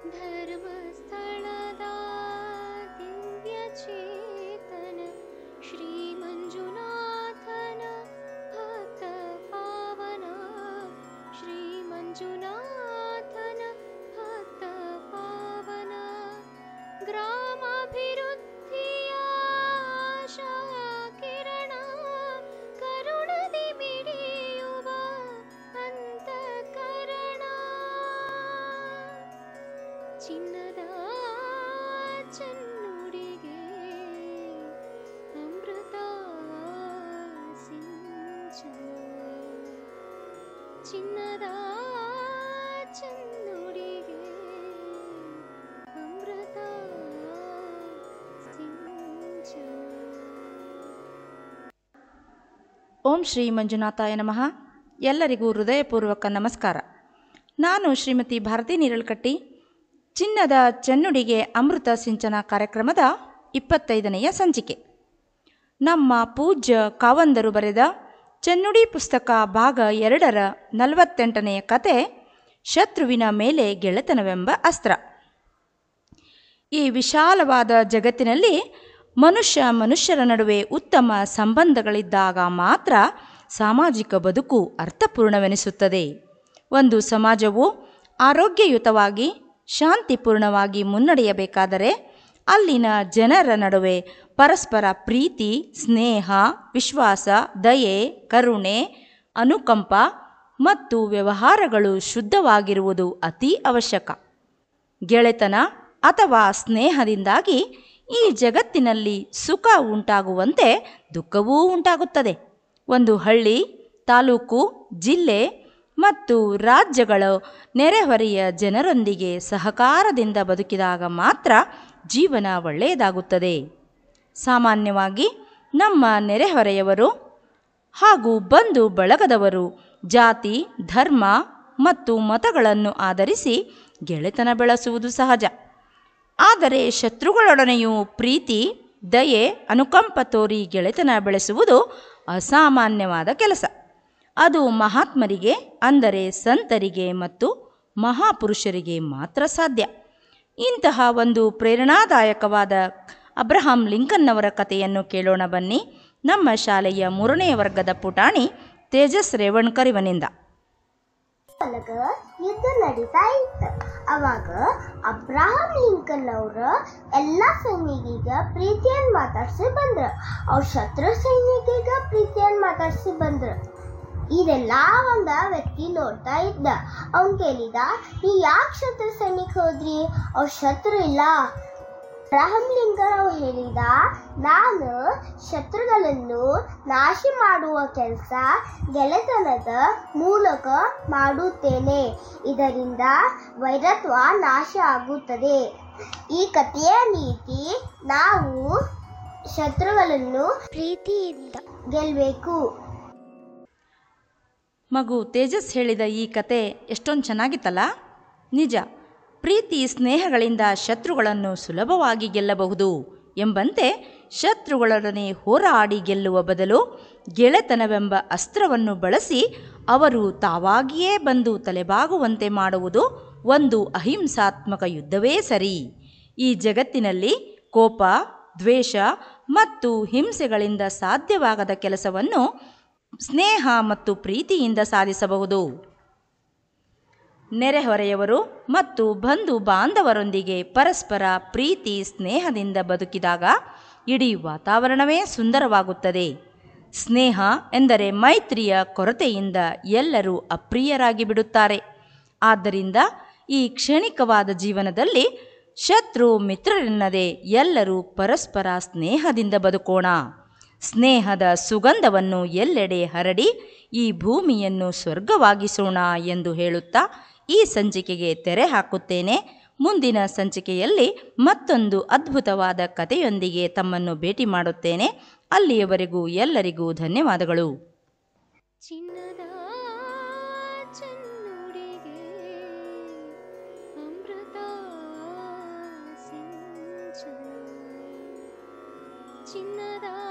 ಧರ್ಮಸ್ಥಳದ ದಿವ್ಯ ಚೇತನ ಶ್ರೀ ಮಂಜುನಾಥನ ಭಕ್ತ ಪಾವನ ಶ್ರೀ ಮಂಜುನಾಥನ ಭಕ್ತ ಪಾವನ ಗ್ರಾಮಾಭಿವೃದ್ಧಿಯ ಆಶಾ ಕಿರಣ ಕರುಣದಿ ಮಿಡಿಯುವ ಅಂತಃಕರಣ ಚಿನ್ನದ ಚೆನ್ನುಡಿಗೆ ಅಮೃತ ಸಿಂಚನ ಚಿನ್ನದ ಚೆನ್ನುಡಿಗೆ ಅಮೃತ ಸಿಂಚನ ಓಂ ಶ್ರೀ ಮಂಜುನಾಥಾಯ ನಮಃ ಎಲ್ಲರಿಗೂ ಹೃದಯಪೂರ್ವಕ ನಮಸ್ಕಾರ ನಾನು ಶ್ರೀಮತಿ ಭಾರತಿ ನಿರಳ್ಕಟ್ಟಿ ಚಿನ್ನದ ಚೆನ್ನುಡಿಗೆ ಅಮೃತ ಸಿಂಚನ ಕಾರ್ಯಕ್ರಮದ ಇಪ್ಪತ್ತೈದನೆಯ ಸಂಚಿಕೆ ನಮ್ಮ ಪೂಜ್ಯ ಕಾವಂದರು ಬರೆದ ಚೆನ್ನುಡಿ ಪುಸ್ತಕ ಭಾಗ ಎರಡರ ನಲವತ್ತೆಂಟನೆಯ ಕತೆ ಶತ್ರುವಿನ ಮೇಲೆ ಗೆಳೆತನವೆಂಬ ಅಸ್ತ್ರ ಈ ವಿಶಾಲವಾದ ಜಗತ್ತಿನಲ್ಲಿ ಮನುಷ್ಯ ಮನುಷ್ಯರ ನಡುವೆ ಉತ್ತಮ ಸಂಬಂಧಗಳಿದ್ದಾಗ ಮಾತ್ರ ಸಾಮಾಜಿಕ ಬದುಕು ಅರ್ಥಪೂರ್ಣವೆನಿಸುತ್ತದೆ ಒಂದು ಸಮಾಜವು ಆರೋಗ್ಯಯುತವಾಗಿ ಶಾಂತಿಪೂರ್ಣವಾಗಿ ಮುನ್ನಡೆಯಬೇಕಾದರೆ ಅಲ್ಲಿನ ಜನರ ನಡುವೆ ಪರಸ್ಪರ ಪ್ರೀತಿ ಸ್ನೇಹ ವಿಶ್ವಾಸ ದಯೆ ಕರುಣೆ ಅನುಕಂಪ ಮತ್ತು ವ್ಯವಹಾರಗಳು ಶುದ್ಧವಾಗಿರುವುದು ಅತಿ ಅವಶ್ಯಕ ಗೆಳೆತನ ಅಥವಾ ಸ್ನೇಹದಿಂದಾಗಿ ಈ ಜಗತ್ತಿನಲ್ಲಿ ಸುಖ ಉಂಟಾಗುವಂತೆ ದುಃಖವೂ ಉಂಟಾಗುತ್ತದೆ ಒಂದು ಹಳ್ಳಿ ತಾಲೂಕು ಜಿಲ್ಲೆ ಮತ್ತು ರಾಜ್ಯಗಳು ನೆರೆಹೊರೆಯ ಜನರೊಂದಿಗೆ ಸಹಕಾರದಿಂದ ಬದುಕಿದಾಗ ಮಾತ್ರ ಜೀವನ ಒಳ್ಳೆಯದಾಗುತ್ತದೆ ಸಾಮಾನ್ಯವಾಗಿ ನಮ್ಮ ನೆರೆಹೊರೆಯವರು ಹಾಗೂ ಬಂಧು ಬಳಗದವರು ಜಾತಿ ಧರ್ಮ ಮತ್ತು ಮತಗಳನ್ನು ಆಧರಿಸಿ ಗೆಳೆತನ ಬೆಳೆಸುವುದು ಸಹಜ ಆದರೆ ಶತ್ರುಗಳೊಡನೆಯೂ ಪ್ರೀತಿ ದಯೆ ಅನುಕಂಪ ತೋರಿ ಗೆಳೆತನ ಬೆಳೆಸುವುದು ಅಸಾಮಾನ್ಯವಾದ ಕೆಲಸ ಅದು ಮಹಾತ್ಮರಿಗೆ ಅಂದರೆ ಸಂತರಿಗೆ ಮತ್ತು ಮಹಾಪುರುಷರಿಗೆ ಮಾತ್ರ ಸಾಧ್ಯ ಇಂತಹ ಒಂದು ಪ್ರೇರಣಾದಾಯಕವಾದ ಅಬ್ರಹಾಂ ಲಿಂಕನ್ನವರ ಕಥೆಯನ್ನು ಕೇಳೋಣ ಬನ್ನಿ ನಮ್ಮ ಶಾಲೆಯ ಮೂರನೆಯ ವರ್ಗದ ಪುಟಾಣಿ ತೇಜಸ್ ರೇವಣ್ಕರ್ ಇವನಿಂದ ಒಳಗ ಯುದ್ಧ ನಡೀತಾ ಇತ್ತು ಅವಾಗ ಅಬ್ರಾಹಂ ಲಿಂಕನ್ ಅವ್ರ ಎಲ್ಲಾ ಸೈನಿಕಿಗ ಪ್ರೀತಿಯನ್ ಮಾತಾಡ್ಸಿ ಬಂದ್ರ ಅವ್ರ ಶತ್ರು ಸೈನಿಕಿಗ ಪ್ರೀತಿಯನ್ ಮಾತಾಡ್ಸಿ ಬಂದ್ರ ಇದೆಲ್ಲ ಒಂದ ವ್ಯಕ್ತಿ ನೋಡ್ತಾ ಇದ್ದ ಅವನ್ ಕೇಳಿದ ನೀ ಯಾಕೆ ಶತ್ರು ಸೈನಿಕ ಹೋದ್ರಿ ಅವ್ರ ಶತ್ರು ಇಲ್ಲ ಅಬ್ರಹಂ ಲಿಂಕನ್ ಅವ್ರು ಹೇಳಿದ ನಾನು ಶತ್ರುಗಳನ್ನು ನಾಶ ಮಾಡುವ ಕೆಲಸ ಗೆಳೆತನದ ಮೂಲಕ ಮಾಡುತ್ತೇನೆ ಇದರಿಂದ ವೈರತ್ವ ನಾಶ ಆಗುತ್ತದೆ ಈ ಕಥೆಯ ನೀತಿ ನಾವು ಶತ್ರುಗಳನ್ನು ಪ್ರೀತಿಯಿಂದ ಗೆಲ್ಲಬೇಕು ಮಗು ತೇಜಸ್ ಹೇಳಿದ ಈ ಕತೆ ಎಷ್ಟೊಂದು ಚೆನ್ನಾಗಿತ್ತಲ್ಲ ನಿಜ ಪ್ರೀತಿ ಸ್ನೇಹಗಳಿಂದ ಶತ್ರುಗಳನ್ನು ಸುಲಭವಾಗಿ ಗೆಲ್ಲಬಹುದು ಎಂಬಂತೆ ಶತ್ರುಗಳೊಡನೆ ಹೋರಾಡಿ ಗೆಲ್ಲುವ ಬದಲು ಗೆಳೆತನವೆಂಬ ಅಸ್ತ್ರವನ್ನು ಬಳಸಿ ಅವರು ತಾವಾಗಿಯೇ ಬಂದು ತಲೆಬಾಗುವಂತೆ ಮಾಡುವುದು ಒಂದು ಅಹಿಂಸಾತ್ಮಕ ಯುದ್ಧವೇ ಸರಿ ಈ ಜಗತ್ತಿನಲ್ಲಿ ಕೋಪ ದ್ವೇಷ ಮತ್ತು ಹಿಂಸೆಗಳಿಂದ ಸಾಧ್ಯವಾಗದ ಕೆಲಸವನ್ನು ಸ್ನೇಹ ಮತ್ತು ಪ್ರೀತಿಯಿಂದ ಸಾಧಿಸಬಹುದು ನೆರೆಹೊರೆಯವರು ಮತ್ತು ಬಂಧು ಬಾಂಧವರೊಂದಿಗೆ ಪರಸ್ಪರ ಪ್ರೀತಿ ಸ್ನೇಹದಿಂದ ಬದುಕಿದಾಗ ಇಡೀ ವಾತಾವರಣವೇ ಸುಂದರವಾಗುತ್ತದೆ ಸ್ನೇಹ ಎಂದರೆ ಮೈತ್ರಿಯ ಕೊರತೆಯಿಂದ ಎಲ್ಲರೂ ಅಪ್ರಿಯರಾಗಿ ಬಿಡುತ್ತಾರೆ ಆದ್ದರಿಂದ ಈ ಕ್ಷಣಿಕವಾದ ಜೀವನದಲ್ಲಿ ಶತ್ರು ಮಿತ್ರರೆನ್ನದೆ ಎಲ್ಲರೂ ಪರಸ್ಪರ ಸ್ನೇಹದಿಂದ ಬದುಕೋಣ ಸ್ನೇಹದ ಸುಗಂಧವನ್ನು ಎಲ್ಲೆಡೆ ಹರಡಿ ಈ ಭೂಮಿಯನ್ನು ಸ್ವರ್ಗವಾಗಿಸೋಣ ಎಂದು ಹೇಳುತ್ತಾ ಈ ಸಂಚಿಕೆಗೆ ತೆರೆ ಹಾಕುತ್ತೇನೆ ಮುಂದಿನ ಸಂಚಿಕೆಯಲ್ಲಿ ಮತ್ತೊಂದು ಅದ್ಭುತವಾದ ಕಥೆಯೊಂದಿಗೆ ತಮ್ಮನ್ನು ಭೇಟಿ ಮಾಡುತ್ತೇನೆ ಅಲ್ಲಿಯವರೆಗೂ ಎಲ್ಲರಿಗೂ ಧನ್ಯವಾದಗಳು ಚಿನ್ನದ ಚೆನ್ನುಡಿಗೆ ಅಮೃತ ಸಿಂಚನ ಚಿನ್ನದ